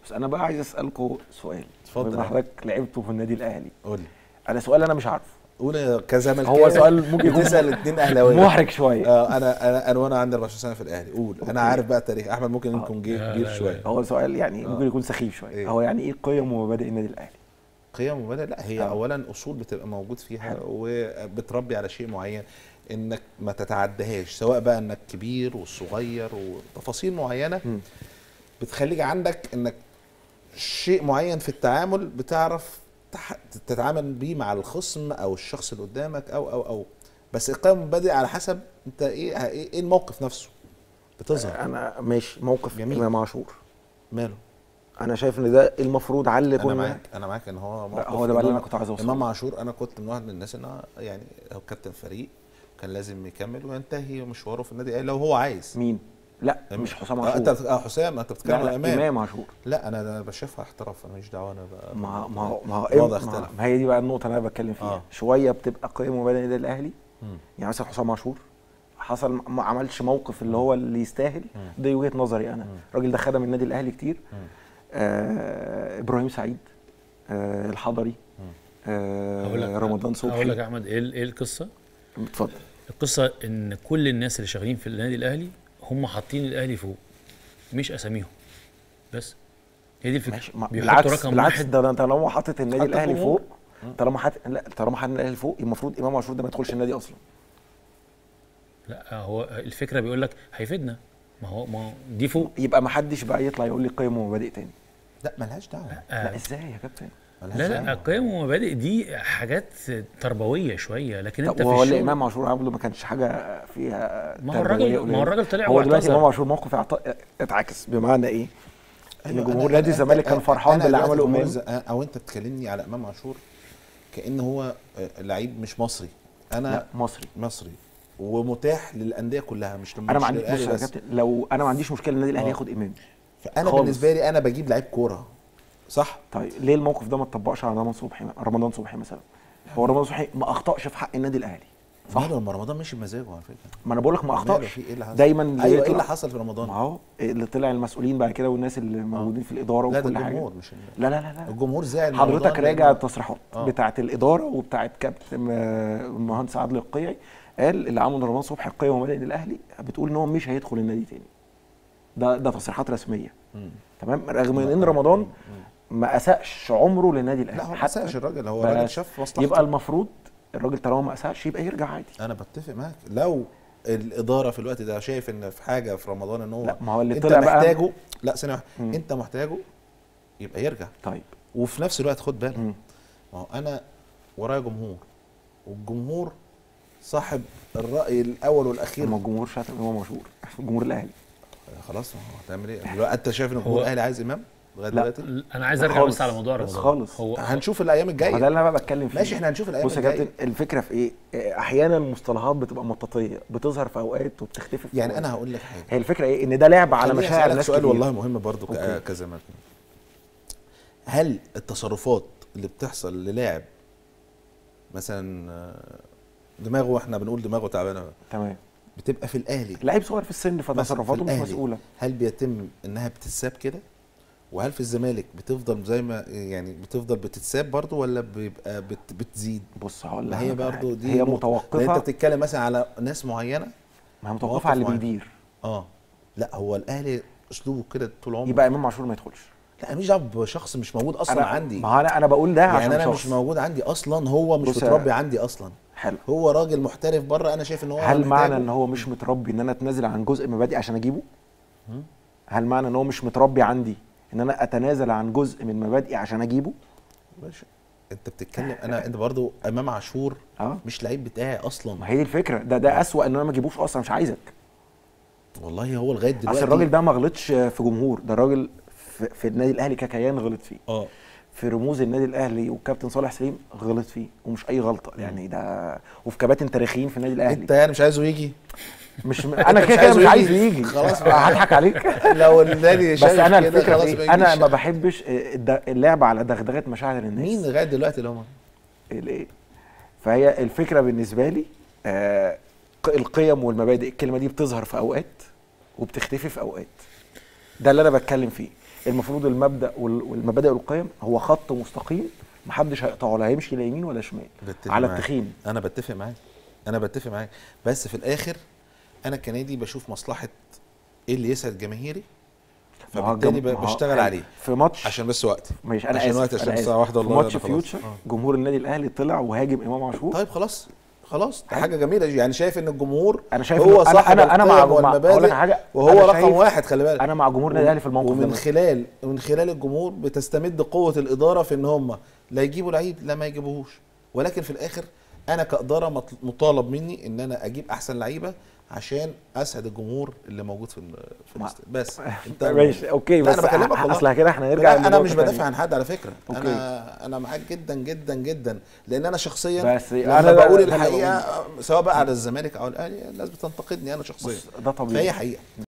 بس انا بقى عايز اسالكم سؤال اتفضل بما يا حضرتك لعبتوا في النادي الاهلي قول لي انا سؤال انا مش عارفه قول يا كزملكاوي هو سؤال ممكن يكون تسال اتنين اهلاويه محرج شويه اه انا انا انا وانا عندي 14 سنه في الاهلي قول انا عارف بقى التاريخ احمد ممكن آه. يكون جه لا، كبير لا، لا. شويه هو سؤال يعني آه. ممكن يكون سخيف شويه إيه؟ هو يعني ايه قيم ومبادئ النادي الاهلي قيم ومبادئ لا هي آه. اولا اصول بتبقى موجود فيها حلو. وبتربي على شيء معين انك ما تتعدهاش سواء بقى انك كبير والصغير وتفاصيل معينه مم. بتخليك عندك انك شيء معين في التعامل بتعرف تح- تتعامل بيه مع الخصم او الشخص اللي قدامك او او او بس القيم والمبادئ على حسب انت ايه ايه إيه الموقف نفسه بتظهر انا ماشي موقف جميل. امام عاشور ماله انا شايف ان ده المفروض على انا كنا معاك انا معاك ان هو موقف هو ده بقى اللي انا إمام- كنت عايز اوصله امام عاشور انا كنت من واحد من الناس ان هو يعني هو كابتن فريق كان لازم يكمل وينتهي مشواره في النادي الاهلي لو هو عايز مين لا مش حسام آه، انت عاشور بت- اه حسام انت بتتكلم لا لا على امام امام عاشور لا انا انا بشوفها احتراف انا ماليش دعوه انا بقى ما ما هو ما هو الوضع إيه- ما اختلف ما هي دي بقى النقطه اللي انا بتكلم فيها آه. شويه بتبقى قيم ومبادئ النادي الاهلي مم. يعني مثلا حسام عاشور حصل ما عملش موقف اللي هو اللي يستاهل دي وجهه نظري انا الراجل ده خدم النادي الاهلي كتير آه ابراهيم سعيد آه الحضري هقول لك آه رمضان هقول لك صبحي يا احمد ايه ايه القصه؟ اتفضل القصه ان كل الناس اللي شغالين في النادي الاهلي هم حاطين الاهلي فوق مش اساميهم بس هي دي الفكره ماشي ما- بيحطوا بالعكس رقم بالعكس واحد ده ده انت طالما حاطط النادي حاطط الاهلي الجمهور. فوق طالما حاطط لا طالما حاطط الاهلي فوق المفروض امام عاشور ده ما يدخلش النادي اصلا لا هو الفكره بيقول لك هيفيدنا ما هو ما هو دي فوق يبقى ما حدش بقى يطلع يقول لي قيم ومبادئ تاني لا ملهاش دعوه لا ازاي يا كابتن ملهاش لا دعوة. لا القيم والمبادئ دي حاجات تربويه شويه لكن انت طب في وهو اللي الشغل امام عاشور عمله ما كانش حاجه فيها ما هو تربوية الراجل ما قليلة. هو الراجل طلع هو دلوقتي امام واعتذر عاشور موقف اعط- اتعكس بمعنى ايه؟ ان أيوة، جمهور أنا- نادي أنا- الزمالك كان أنا- فرحان أنا باللي دلوقتي عمله جمهور امام الز- او انت بتكلمني على امام عاشور كان هو آه، لعيب مش مصري انا لا مصري مصري ومتاح للانديه كلها مش انا ما عنديش للأهلي بص يا بس. كابتن لو انا ما عنديش مشكله النادي الاهلي آه. ياخد امام فانا خالص. بالنسبه لي انا بجيب لعيب كوره صح طيب ليه الموقف ده ما اتطبقش على رمضان صبحي رمضان صبحي مثلا هو رمضان صبحي ما اخطاش في حق النادي الاهلي صح ماله لما رمضان مشي بمزاجه على فكره ما انا بقول لك ما ماله اخطاش في ايه اللي حصل دايما اللي ايوه ايه يطلع- اللي حصل في رمضان ما هو اللي طلع المسؤولين بعد كده والناس اللي موجودين في الاداره لا ده وكل حاجه الجمهور مش ال- لا لا لا لا الجمهور زعل من حضرتك رمضان راجع لأنه- التصريحات آه. بتاعه الاداره وبتاعه كابتن آه، المهندس عادل القيعي قال اللي عمله رمضان صبحي القيم ومبادئ الاهلي بتقول ان هو مش هيدخل النادي تاني ده ده تصريحات رسميه مم. تمام رغم ان رمضان ما اساش عمره للنادي الاهلي لا هو ما حتى ساش الراجل هو الراجل بس شاف مصلحته يبقى المفروض الراجل طالما ما اساش يبقى يرجع عادي انا بتفق معاك لو الاداره في الوقت ده شايف ان في حاجه في رمضان ان هو لا ما هو اللي انت طلع بقى محتاجه لا ثانيه واحده مم. انت محتاجه يبقى يرجع طيب وفي نفس الوقت خد بالك مم. ما هو انا ورايا جمهور والجمهور صاحب الراي الاول والاخير لما الجمهور شتم امام عاشور الجمهور الاهلي خلاص ما هو هتعمل ايه دلوقتي انت شايف ان هو- الجمهور الاهلي عايز امام لغايه لا. دلوقتي انا عايز ارجع خالص. بس على موضوع بس رمضان خالص. هو هنشوف الايام ما الجايه ده اللي انا بقى بتكلم فيه ماشي احنا هنشوف الايام بص يا الجايه كابتن الفكره في ايه؟ آه، احيانا المصطلحات بتبقى مطاطيه بتظهر في اوقات وبتختفي في يعني أوقات. انا هقول لك حاجه هي الفكره ايه؟ ان ده لعب على خليني مشاعر أسألك ناس سؤال كتير. والله مهم برضو ك- أوكي. كزمالك هل التصرفات اللي بتحصل للاعب مثلا آه، دماغه احنا بنقول دماغه تعبانه تمام بتبقى في الاهلي لعيب صغير في السن مثلاً في فتصرفاته مش الأهلي، مسؤوله هل بيتم انها بتتساب كده وهل في الزمالك بتفضل زي ما يعني بتفضل بتتساب برضو ولا بيبقى بت بتزيد بص هقول ما لك هي على برضو حاجة. دي هي نقطة. متوقفه لان انت بتتكلم مثلا على ناس معينه ما هي متوقفه مواقف على اللي معينة. بيدير اه لا هو الاهلي اسلوبه كده طول عمره يبقى امام عاشور ما يدخلش لا مش دعوه بشخص مش موجود اصلا أنا عندي ما هو انا انا بقول ده عشان يعني انا شخص. مش موجود عندي اصلا هو مش بص يا- متربي عندي اصلا حلو هو راجل محترف بره انا شايف ان هو هل محتاجه. معنى ان هو مش متربي ان انا اتنازل عن جزء مبادئ عشان اجيبه؟ هل معنى ان هو مش متربي عندي ان انا اتنازل عن جزء من مبادئي عشان اجيبه؟ باشا انت بتتكلم انا انت برضو امام عاشور اه مش لعيب بتاعي اصلا ما هي دي الفكره ده ده اسوأ ان انا ما اجيبوش اصلا مش عايزك والله هو لغايه دلوقتي اصل الراجل ده ما غلطش في جمهور ده الراجل في, في النادي الاهلي ككيان غلط فيه اه في رموز النادي الاهلي والكابتن صالح سليم غلط فيه ومش اي غلطه يعني ده وفي كباتن تاريخيين في النادي الاهلي انت يعني مش عايزه يجي مش م... انا مش كده كده عايزه مش عايز يجي. يجي خلاص بقى. هضحك عليك لو النادي بس شايف انا كده الفكره خلاص في ما إيه؟ انا يجيش. ما بحبش الد- اللعب على دغدغه مشاعر الناس مين لغايه دلوقتي اللي هم الايه فهي الفكره بالنسبه لي آه ق- القيم والمبادئ الكلمه دي بتظهر في اوقات وبتختفي في اوقات ده اللي انا بتكلم فيه المفروض المبدا وال- والمبادئ والقيم هو خط مستقيم محدش هيقطعه لا هيمشي لا يمين ولا شمال بتفق على معاك. التخين انا بتفق معاك انا بتفق معاك بس في الاخر انا كنادي بشوف مصلحه ايه اللي يسعد جماهيري ما هو فبالتالي الجم- ما هو بشتغل عليه في ماتش عشان بس وقت ماشي انا عشان اسف وقت أنا عشان آسف. الساعه واحدة في والله ماتش ده خلاص. فيوتشر آه. جمهور النادي الاهلي طلع وهاجم امام عاشور طيب خلاص خلاص ده حلو. حاجه جميله يعني شايف ان الجمهور انا شايف هو إنه- صاحب انا انا مع القيم مع- والمبادئ أقول لك حاجه وهو أنا رقم شايف- واحد خلي بالك انا مع جمهور النادي الاهلي في الموقف ومن ده خلال من خلال الجمهور بتستمد قوه الاداره في ان هم لا يجيبوا لعيب لا ما يجيبوهوش ولكن في الاخر انا كاداره مط- مطالب مني ان انا اجيب احسن لعيبه عشان اسعد الجمهور اللي موجود في ال- في ما- الاست- بس انت ماشي اوكي لا بس انا بكلمك والله اصل كده احنا هنرجع لا انا لنقطة مش تانية. بدافع عن حد على فكره أوكي. انا انا معاك جدا جدا جدا لان انا شخصيا بس لما أنا- بقول ده اللي الحقيقه سواء بقى على الزمالك او الاهلي الناس بتنتقدني انا شخصيا بص، ده طبيعي فهي حقيقه